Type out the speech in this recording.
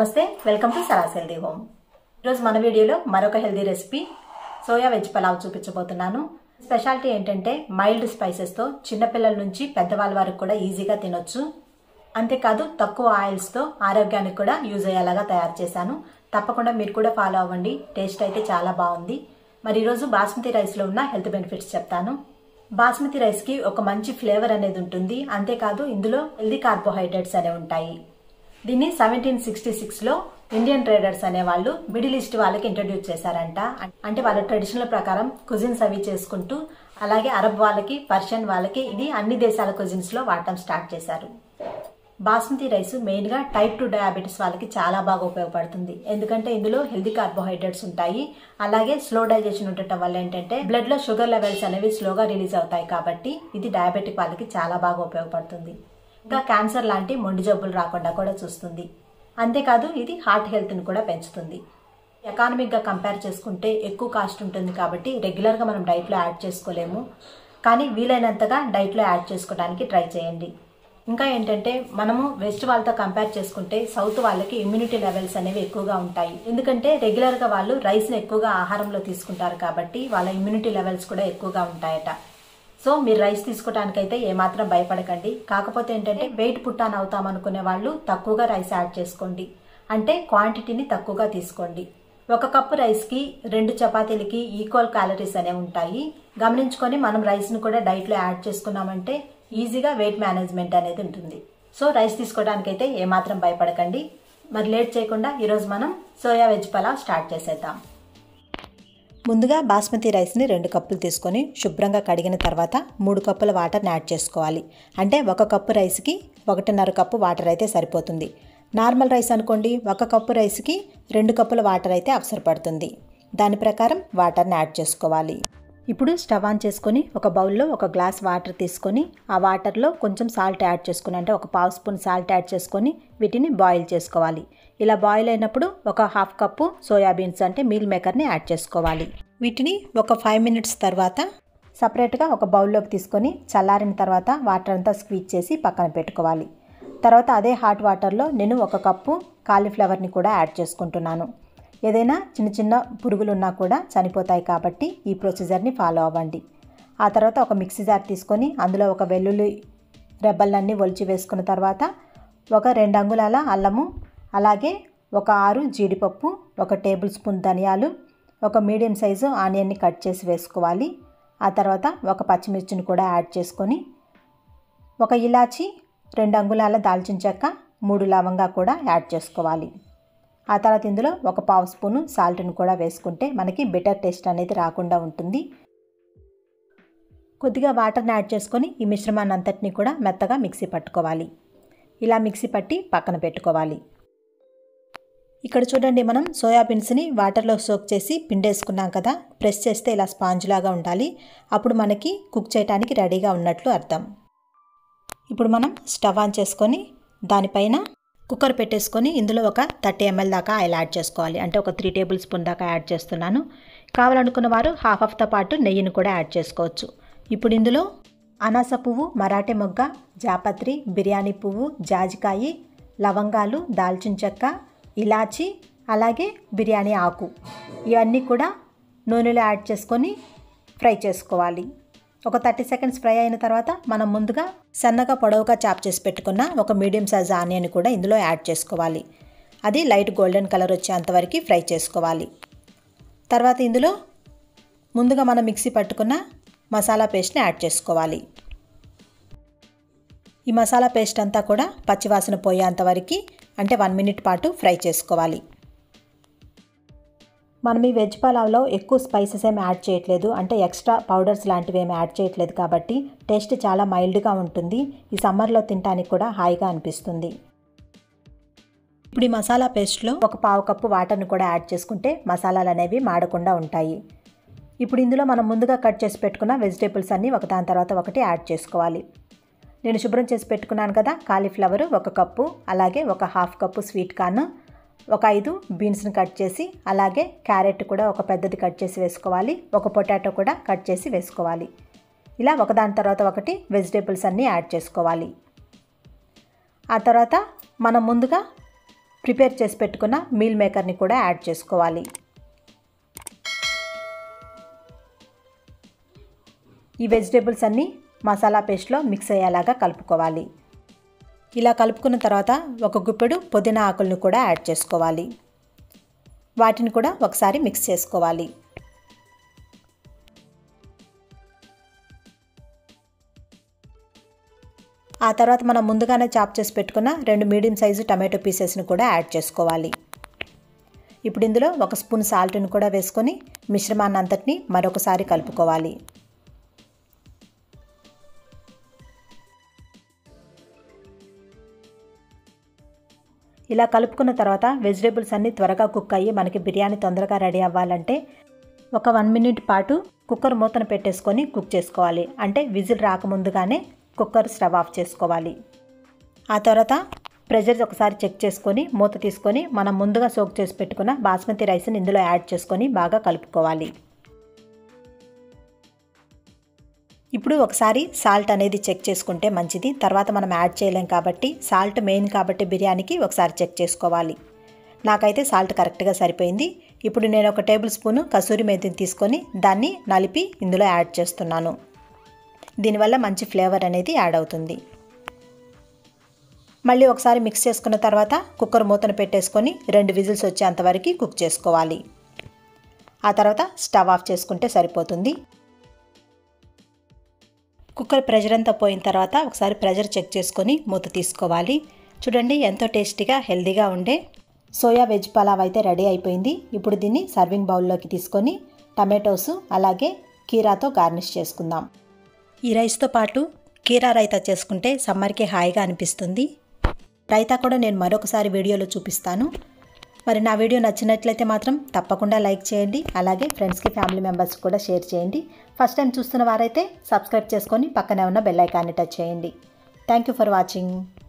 నమస్తే welcome to Saras healthy home ఈరోజు మన వీడియోలో మరొక healthy recipe soya veg pulao చూపించబోతున్నాను స్పెషాలిటీ ఏంటంటే మైల్డ్ స్పైసెస్తో చిన్నపిల్లల నుంచి పెద్దవాళ్ళ వరకు కూడా ఈజీగా తినొచ్చు అంతేకాదు తక్కువ ఆయిల్స్తో ఆరోగ్యానికి కూడా యూజ్ అయ్యేలాగా తయారు చేశాను తప్పకుండా మీరు కూడా ఫాలో అవ్వండి టేస్ట్ అయితే చాలా బాగుంది మరి ఈరోజు బాస్మతి రైస్లో ఉన్న హెల్త్ బెనిఫిట్స్ చెప్తాను బాస్మతి రైస్కి ఒక మంచి ఫ్లేవర్ అనేది ఉంటుంది అంతేకాదు ఇందులో హెల్దీ కార్బోహైడ్రేట్స్ అనేవి ఉంటాయి దీన్ని సెవెంటీన్ సిక్స్టీ సిక్స్లో ఇండియన్ ట్రేడర్స్ అనే వాళ్ళు మిడిల్ ఈస్ట్ వాళ్ళకి ఇంట్రడ్యూస్ చేశారంట అంటే వాళ్ళ ట్రెడిషనల్ ప్రకారం కుజిన్స్ అవి చేసుకుంటూ అలాగే అరబ్ వాళ్ళకి పర్షియన్ వాళ్ళకి ఇది అన్ని దేశాల కుజిన్స్లో వాడటం స్టార్ట్ చేశారు బాస్మతి రైస్ మెయిన్గా టైప్ టూ డయాబెటీస్ వాళ్ళకి చాలా బాగా ఉపయోగపడుతుంది ఎందుకంటే ఇందులో హెల్దీ కార్బోహైడ్రేట్స్ ఉంటాయి అలాగే స్లో డైజెషన్ ఉండటం వల్ల ఏంటంటే బ్లడ్లో షుగర్ లెవెల్స్ అనేవి స్లోగా రిలీజ్ అవుతాయి కాబట్టి ఇది డయాబెటిక్ వాళ్ళకి చాలా బాగా ఉపయోగపడుతుంది ఇంకా క్యాన్సర్ లాంటి మొండి జబ్బులు రాకుండా కూడా చూస్తుంది అంతేకాదు ఇది హార్ట్ హెల్త్ని కూడా పెంచుతుంది ఎకానమిక్గా కంపేర్ చేసుకుంటే ఎక్కువ కాస్ట్ ఉంటుంది కాబట్టి రెగ్యులర్గా మనం డైట్లో యాడ్ చేసుకోలేము కానీ వీలైనంతగా డైట్లో యాడ్ చేసుకోవడానికి ట్రై చేయండి ఇంకా ఏంటంటే మనము వెస్ట్ వాళ్ళతో కంపేర్ చేసుకుంటే సౌత్ వాళ్ళకి ఇమ్యూనిటీ లెవెల్స్ అనేవి ఎక్కువగా ఉంటాయి ఎందుకంటే రెగ్యులర్గా వాళ్ళు రైస్ని ఎక్కువగా ఆహారంలో తీసుకుంటారు కాబట్టి వాళ్ళ ఇమ్యూనిటీ లెవెల్స్ కూడా ఎక్కువగా ఉంటాయట సో మీరు రైస్ తీసుకోవడానికైతే ఏమాత్రం భయపడకండి కాకపోతే ఏంటంటే వెయిట్ పుట్టాన్ అవుతాం అనుకునే వాళ్ళు తక్కువగా రైస్ యాడ్ చేసుకోండి అంటే క్వాంటిటీని తక్కువగా తీసుకోండి ఒక కప్పు రైస్కి రెండు చపాతీలకి ఈక్వల్ క్యాలరీస్ అనేవి ఉంటాయి గమనించుకొని మనం రైస్ను కూడా డైట్లో యాడ్ చేసుకున్నామంటే ఈజీగా వెయిట్ మేనేజ్మెంట్ అనేది ఉంటుంది సో రైస్ తీసుకోవడానికైతే ఏమాత్రం భయపడకండి మరి లేట్ చేయకుండా ఈరోజు మనం సోయా వెజ్ పలావ్ స్టార్ట్ చేసేద్దాం ముందుగా బాస్మతి రైస్ని రెండు కప్పులు తీసుకొని శుభ్రంగా కడిగిన తర్వాత మూడు కప్పుల వాటర్ని యాడ్ చేసుకోవాలి అంటే ఒక కప్పు రైస్కి ఒకటిన్నర కప్పు వాటర్ అయితే సరిపోతుంది నార్మల్ రైస్ అనుకోండి ఒక కప్పు రైస్కి రెండు కప్పుల వాటర్ అయితే అవసరపడుతుంది దాని ప్రకారం వాటర్ని యాడ్ చేసుకోవాలి ఇప్పుడు స్టవ్ ఆన్ చేసుకొని ఒక బౌల్లో ఒక గ్లాస్ వాటర్ తీసుకొని ఆ వాటర్లో కొంచెం సాల్ట్ యాడ్ చేసుకుని అంటే ఒక పావు స్పూన్ సాల్ట్ యాడ్ చేసుకొని వీటిని బాయిల్ చేసుకోవాలి ఇలా బాయిల్ అయినప్పుడు ఒక హాఫ్ కప్పు సోయాబీన్స్ అంటే మీల్ మేకర్ని యాడ్ చేసుకోవాలి వీటిని ఒక ఫైవ్ మినిట్స్ తర్వాత సపరేట్గా ఒక బౌల్లోకి తీసుకొని చల్లారిన తర్వాత వాటర్ అంతా స్క్వీజ్ చేసి పక్కన పెట్టుకోవాలి తర్వాత అదే హాట్ వాటర్లో నేను ఒక కప్పు కాలీఫ్లవర్ని కూడా యాడ్ చేసుకుంటున్నాను ఏదైనా చిన్న చిన్న పురుగులు ఉన్నా కూడా చనిపోతాయి కాబట్టి ఈ ప్రొసీజర్ని ఫాలో అవ్వండి ఆ తర్వాత ఒక మిక్సీ జార్ తీసుకొని అందులో ఒక వెల్లుల్లి రెబ్బలన్నీ ఒలిచి వేసుకున్న తర్వాత ఒక రెండు అంగుళాల అల్లము అలాగే ఒక ఆరు జీడిపప్పు ఒక టేబుల్ స్పూన్ ధనియాలు ఒక మీడియం సైజు ఆనియన్ని కట్ చేసి వేసుకోవాలి ఆ తర్వాత ఒక పచ్చిమిర్చిని కూడా యాడ్ చేసుకొని ఒక ఇలాచి రెండు అంగుళాల దాల్చిన చెక్క మూడు లవంగా కూడా యాడ్ చేసుకోవాలి ఆ తర్వాత ఇందులో ఒక పావు స్పూను సాల్ట్ని కూడా వేసుకుంటే మనకి బెటర్ టేస్ట్ అనేది రాకుండా ఉంటుంది కొద్దిగా వాటర్ని యాడ్ చేసుకొని ఈ మిశ్రమాన్ని అంతటిని కూడా మెత్తగా మిక్సీ పట్టుకోవాలి ఇలా మిక్సీ పట్టి పక్కన పెట్టుకోవాలి ఇక్కడ చూడండి మనం సోయాబీన్స్ని వాటర్లో సోక్ చేసి పిండేసుకున్నాం కదా ప్రెస్ చేస్తే ఇలా స్పాంజ్ లాగా ఉండాలి అప్పుడు మనకి కుక్ చేయడానికి రెడీగా ఉన్నట్లు అర్థం ఇప్పుడు మనం స్టవ్ ఆన్ చేసుకొని దానిపైన కుక్కర్ పెట్టేసుకొని ఇందులో ఒక థర్టీ ఎంఎల్ దాకా ఆయిల్ యాడ్ చేసుకోవాలి అంటే ఒక త్రీ టేబుల్ స్పూన్ దాకా యాడ్ చేస్తున్నాను కావాలనుకున్న వారు హాఫ్ ఆఫ్తో పాటు నెయ్యిని కూడా యాడ్ చేసుకోవచ్చు ఇప్పుడు ఇందులో అనాస పువ్వు మరాఠీ మొగ్గ జాపత్రి బిర్యానీ పువ్వు జాజికాయి లవంగాలు దాల్చిన చెక్క ఇలాచి అలాగే బిర్యానీ ఆకు ఇవన్నీ కూడా నూనెలో యాడ్ చేసుకొని ఫ్రై చేసుకోవాలి ఒక థర్టీ సెకండ్స్ ఫ్రై అయిన తర్వాత మనం ముందుగా సన్నగా పొడవుగా చాప్ చేసి పెట్టుకున్న ఒక మీడియం సైజ్ ఆనియన్ కూడా ఇందులో యాడ్ చేసుకోవాలి అది లైట్ గోల్డెన్ కలర్ వచ్చేంతవరకు ఫ్రై చేసుకోవాలి తర్వాత ఇందులో ముందుగా మనం మిక్సీ పట్టుకున్న మసాలా పేస్ట్ని యాడ్ చేసుకోవాలి ఈ మసాలా పేస్ట్ అంతా కూడా పచ్చివాసన పోయేంతవరకు అంటే వన్ మినిట్ పాటు ఫ్రై చేసుకోవాలి మనం ఈ వెజ్ పలావ్లో ఎక్కువ స్పైసెస్ ఏమి యాడ్ చేయట్లేదు అంటే ఎక్స్ట్రా పౌడర్స్ లాంటివి ఏమి యాడ్ చేయట్లేదు కాబట్టి టేస్ట్ చాలా మైల్డ్గా ఉంటుంది ఈ సమ్మర్లో తినడానికి కూడా హాయిగా అనిపిస్తుంది ఇప్పుడు ఈ మసాలా పేస్ట్లో ఒక పావు కప్పు వాటర్ని కూడా యాడ్ చేసుకుంటే మసాలాలు అనేవి మాడకుండా ఉంటాయి ఇప్పుడు ఇందులో మనం ముందుగా కట్ చేసి పెట్టుకున్న వెజిటేబుల్స్ అన్నీ ఒకదాని తర్వాత ఒకటి యాడ్ చేసుకోవాలి నేను శుభ్రం చేసి పెట్టుకున్నాను కదా కాలీఫ్లవర్ ఒక కప్పు అలాగే ఒక హాఫ్ కప్పు స్వీట్ కార్న్ ఒక ఐదు బీన్స్ని కట్ చేసి అలాగే క్యారెట్ కూడా ఒక పెద్దది కట్ చేసి వేసుకోవాలి ఒక పొటాటో కూడా కట్ చేసి వేసుకోవాలి ఇలా ఒకదాని తర్వాత ఒకటి వెజిటేబుల్స్ అన్నీ యాడ్ చేసుకోవాలి ఆ తర్వాత మనం ముందుగా ప్రిపేర్ చేసి పెట్టుకున్న మీల్ మేకర్ని కూడా యాడ్ చేసుకోవాలి ఈ వెజిటేబుల్స్ అన్నీ మసాలా పేస్ట్లో మిక్స్ అయ్యేలాగా కలుపుకోవాలి ఇలా కలుపుకున్న తర్వాత ఒక గుప్పెడు పుదీనా ఆకులను కూడా యాడ్ చేసుకోవాలి వాటిని కూడా ఒకసారి మిక్స్ చేసుకోవాలి ఆ తర్వాత మనం ముందుగానే చాప్ చేసి పెట్టుకున్న రెండు మీడియం సైజు టమాటో పీసెస్ని కూడా యాడ్ చేసుకోవాలి ఇప్పుడు ఇందులో ఒక స్పూన్ సాల్ట్ని కూడా వేసుకొని మిశ్రమాన్ని అంతటిని మరొకసారి కలుపుకోవాలి ఇలా కలుపుకున్న తర్వాత వెజిటేబుల్స్ అన్నీ త్వరగా కుక్ అయ్యి మనకి బిర్యానీ తొందరగా రెడీ అవ్వాలంటే ఒక వన్ మినిట్ పాటు కుక్కర్ మూతను పెట్టేసుకొని కుక్ చేసుకోవాలి అంటే విజిల్ రాకముందుగానే కుక్కర్ స్టవ్ ఆఫ్ చేసుకోవాలి ఆ తర్వాత ప్రెషర్ ఒకసారి చెక్ చేసుకొని మూత తీసుకొని మనం ముందుగా సోక్ చేసి పెట్టుకున్న బాస్మతి రైస్ని ఇందులో యాడ్ చేసుకొని బాగా కలుపుకోవాలి ఇప్పుడు ఒకసారి సాల్ట్ అనేది చెక్ చేసుకుంటే మంచిది తర్వాత మనం యాడ్ చేయలేం కాబట్టి సాల్ట్ మెయిన్ కాబట్టి బిర్యానీకి ఒకసారి చెక్ చేసుకోవాలి నాకైతే సాల్ట్ కరెక్ట్గా సరిపోయింది ఇప్పుడు నేను ఒక టేబుల్ స్పూను కసూరి మేతిని తీసుకొని దాన్ని నలిపి ఇందులో యాడ్ చేస్తున్నాను దీనివల్ల మంచి ఫ్లేవర్ అనేది యాడ్ అవుతుంది మళ్ళీ ఒకసారి మిక్స్ చేసుకున్న తర్వాత కుక్కర్ మూతను పెట్టేసుకొని రెండు విజిల్స్ వచ్చేంతవరకు కుక్ చేసుకోవాలి ఆ తర్వాత స్టవ్ ఆఫ్ చేసుకుంటే సరిపోతుంది కుక్కర్ ప్రెషర్ అంతా పోయిన తర్వాత ఒకసారి ప్రెషర్ చెక్ చేసుకొని మూత తీసుకోవాలి చూడండి ఎంతో టేస్టీగా హెల్దీగా ఉండే సోయా వెజ్ పలావ్ అయితే రెడీ అయిపోయింది ఇప్పుడు దీన్ని సర్వింగ్ బౌల్లోకి తీసుకొని టమాటోస్ అలాగే కీరాతో గార్నిష్ చేసుకుందాం ఈ రైస్తో పాటు కీరా రైతా చేసుకుంటే సమ్మర్కి హాయిగా అనిపిస్తుంది రైతా కూడా నేను మరొకసారి వీడియోలో చూపిస్తాను మరి నా వీడియో నచ్చినట్లయితే మాత్రం తప్పకుండా లైక్ చేయండి అలాగే ఫ్రెండ్స్కి ఫ్యామిలీ మెంబర్స్ కూడా షేర్ చేయండి ఫస్ట్ టైం చూస్తున్న వారైతే సబ్స్క్రైబ్ చేసుకొని పక్కనే ఉన్న బెల్ ఐకాన్ని టచ్ చేయండి థ్యాంక్ యూ ఫర్ వాచింగ్